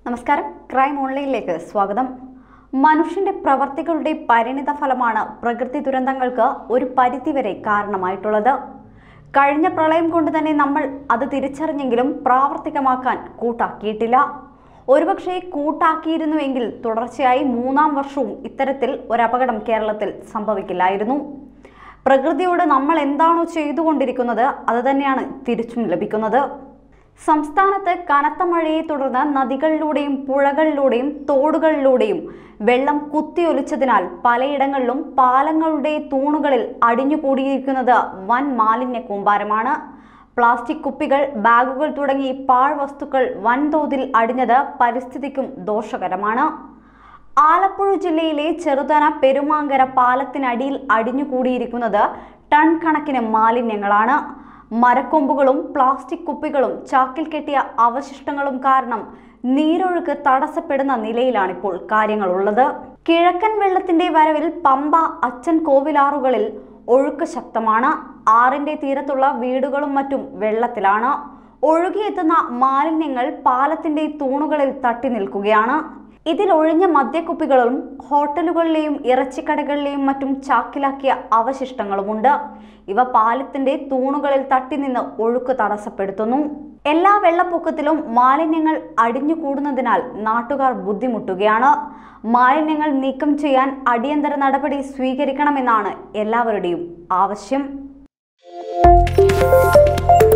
നമസ്കാരം ക്രൈം ഓൺലൈനിലേക്ക് സ്വാഗതം മനുഷ്യന്റെ പ്രവർത്തികളുടെ പരിണിത ഫലമാണ് പ്രകൃതി ദുരന്തങ്ങൾക്ക് ഒരു പരിധിവരെ കാരണമായിട്ടുള്ളത് കഴിഞ്ഞ പ്രളയം കൊണ്ട് തന്നെ നമ്മൾ അത് തിരിച്ചറിഞ്ഞെങ്കിലും പ്രാവർത്തികമാക്കാൻ കൂട്ടാക്കിയിട്ടില്ല ഒരുപക്ഷെ കൂട്ടാക്കിയിരുന്നുവെങ്കിൽ തുടർച്ചയായി മൂന്നാം വർഷവും ഇത്തരത്തിൽ ഒരപകടം കേരളത്തിൽ സംഭവിക്കില്ലായിരുന്നു പ്രകൃതിയോട് നമ്മൾ എന്താണോ ചെയ്തുകൊണ്ടിരിക്കുന്നത് അത് തന്നെയാണ് തിരിച്ചും ലഭിക്കുന്നത് സംസ്ഥാനത്ത് കനത്ത മഴയെ തുടർന്ന് നദികളിലൂടെയും പുഴകളിലൂടെയും തോടുകളിലൂടെയും വെള്ളം കുത്തിയൊലിച്ചതിനാൽ പലയിടങ്ങളിലും പാലങ്ങളുടെ തൂണുകളിൽ അടിഞ്ഞുകൂടിയിരിക്കുന്നത് വൻ മാലിന്യ കൂമ്പാരമാണ് പ്ലാസ്റ്റിക് കുപ്പികൾ ബാഗുകൾ തുടങ്ങി പാഴ്വസ്തുക്കൾ വൻതോതിൽ അടിഞ്ഞത് പരിസ്ഥിതിക്കും ദോഷകരമാണ് ആലപ്പുഴ ജില്ലയിലെ ചെറുതന പെരുമാങ്കര പാലത്തിനടിയിൽ അടിഞ്ഞുകൂടിയിരിക്കുന്നത് ടൺ കണക്കിന് മാലിന്യങ്ങളാണ് മരക്കൊമ്പുകളും പ്ലാസ്റ്റിക് കുപ്പികളും ചാക്കിൽ കെട്ടിയ അവശിഷ്ടങ്ങളും കാരണം നീരൊഴുക്ക് തടസ്സപ്പെടുന്ന നിലയിലാണിപ്പോൾ കാര്യങ്ങളുള്ളത് കിഴക്കൻ വെള്ളത്തിന്റെ വരവിൽ പമ്പ അച്ചൻ കോവിലാറുകളിൽ ഒഴുക്ക് ശക്തമാണ് ആറിന്റെ തീരത്തുള്ള വീടുകളും മറ്റും വെള്ളത്തിലാണ് ഒഴുകിയെത്തുന്ന മാലിന്യങ്ങൾ പാലത്തിന്റെ തൂണുകളിൽ തട്ടി നിൽക്കുകയാണ് ഇതിൽ ഒഴിഞ്ഞ മദ്യക്കുപ്പികളും ഹോട്ടലുകളിലെയും ഇറച്ചിക്കടകളിലെയും മറ്റും ചാക്കിലാക്കിയ അവശിഷ്ടങ്ങളുമുണ്ട് ഇവ പാലത്തിന്റെ തൂണുകളിൽ തട്ടി നിന്ന് ഒഴുക്ക് തടസ്സപ്പെടുത്തുന്നു എല്ലാ വെള്ളപ്പൊക്കത്തിലും മാലിന്യങ്ങൾ അടിഞ്ഞുകൂടുന്നതിനാൽ നാട്ടുകാർ ബുദ്ധിമുട്ടുകയാണ് മാലിന്യങ്ങൾ നീക്കം ചെയ്യാൻ അടിയന്തര നടപടി സ്വീകരിക്കണമെന്നാണ് എല്ലാവരുടെയും ആവശ്യം